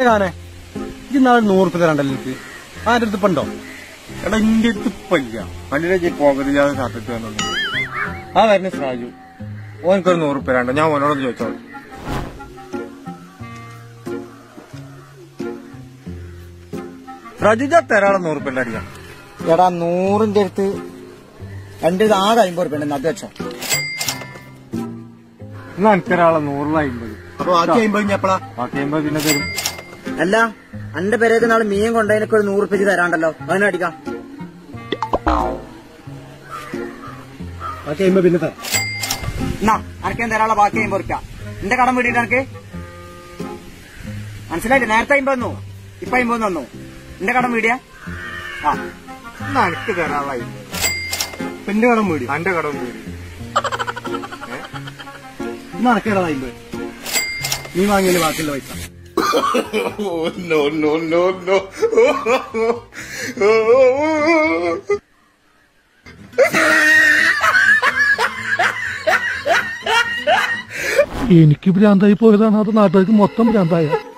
കാണേ ഇത് നാളെ നൂറ് റുപ്യ തരണ്ടല്ലോ എനിക്ക് ആരുടെ അടുത്ത് ഇപ്പൊ ഉണ്ടോ എടാ ഇന്റെ അടുത്ത് ഇപ്പൊ ഇല്ല വണ്ടിയിലേക്ക് പോകരുത് ഞാൻ കാത്തിട്ട് വന്നു ആ വരുന്ന സാജു ഓനക്കൊരു നൂറ് ഉപ്പ രണ്ടോ ഞാൻ ഓനോട് ചോദിച്ചോ റജുജ തരാളെ നൂറ് ഉപ്പ അടിക്കാം എടാ നൂറിന്റെ അടുത്ത് എന്റെ ഇത് ആകെ അമ്പത് റുപ്യ ഉണ്ട് അത് വെച്ചോ എന്നാ എനിക്കൊരാളെ നൂറിൽ അമ്പത് അപ്പൊ ബാക്കി അമ്പത് ഇനി എപ്പളാ ബാക്കി അമ്പത് പിന്നെ തരും അല്ല എന്റെ പേരേക്ക് നാളെ മീൻ കൊണ്ടതിനൊക്കെ ഒരു നൂറ് റുപ്യ തരാണ്ടല്ലോ അതിനെ അടിക്കാം ബാക്കി അമ്പത് പിന്നെ തരാം എന്നാ അനക്ക് തരാനുള്ള ബാക്കി അമ്പത് റുപ്യ എന്റെ കടം വീട്ടിട്ട് എനിക്ക് മനസ്സിലായില്ലേ നേരത്തെ അമ്പത് തന്നു ഇപ്പൊ അമ്പത് തന്നു എന്റെ കടം വീടിയാ ആ എന്നാ എനിക്ക് തരാനുള്ള അമ്പത് പിന്നെ കടം മേടി എന്റെ കടം വീട് ഇന്ന് നടക്കേണ്ടത് അമ്പത് നീ വാങ്ങിയതിന് ബാക്കിയുള്ള പൈസ എനിക്ക് ഭ്രാന്തായി പോയതാണ് അത് നാട്ടുകാർക്ക് മൊത്തം ഭ്രാന്തായ